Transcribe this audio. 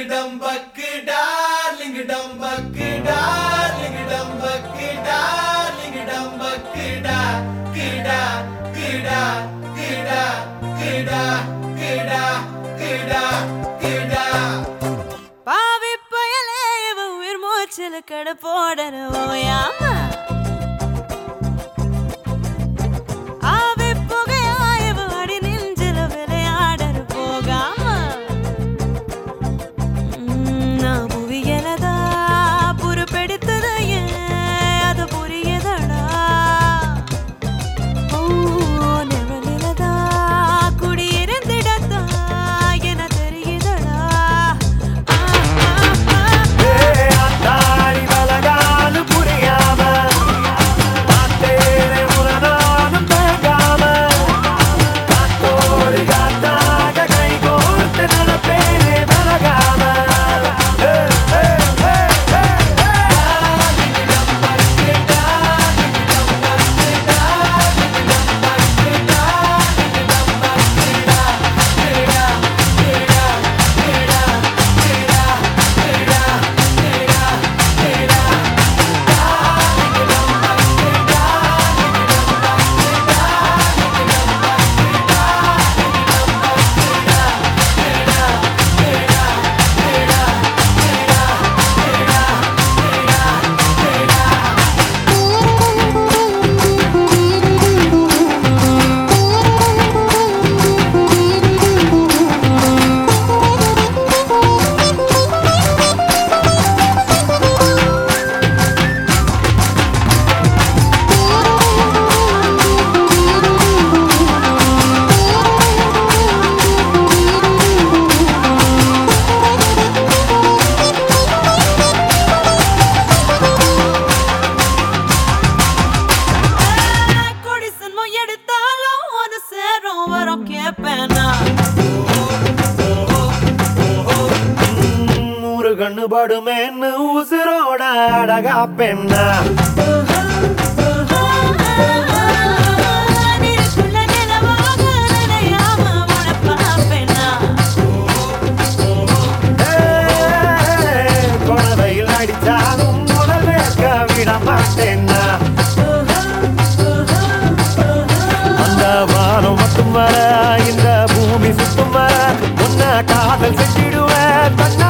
டம்பக்கு darling டம்பக்கு darling டம்பக்கு darling டம்பக்கு டா கிடா கிடா கிடா கிடா கிடா கிடா கிடா பாவி பயலே இவ உயிர் மூச்சில் கட போடற ஓயாம ஆவி புகையா இவ அடி நெஞ்சில விளையாடற போகாம ம், நான் புவியலதா புறப்பெடுத்தது ஏன் அது புரியதடா ஓ நிழலிலதா குடியிருந்திடத்தா என தெரியுதடா ஆ, ஆ, ஆ. அத்தாடி பலகாலு புரியாம அத்தேரை உலகாலும் தேங்காம காத்தோடு காத்தாக கை கோர்த்து நடப்பேனே பலகாம ஏ, ஏ, ஏ, ஏ, கொடி சன்மம் எடுத்தாலும் ஒரு சேரும் வரும் கேப்பேனா நூறு கண்ணு படுமேன்னு உசுரோட அழகா பெண்ணா நீருக்குள்ள நிலவாக நினையாம உன பாப்பேனா குழந்தையில் அடித்தாலும் உடல் வேர்க்க விட மாட்டேன்னா அந்த வானம் மட்டும் வர இந்த பூமி சுத்தும் வர உன்னை காதல் செஞ்சிடுவேன் தன்னை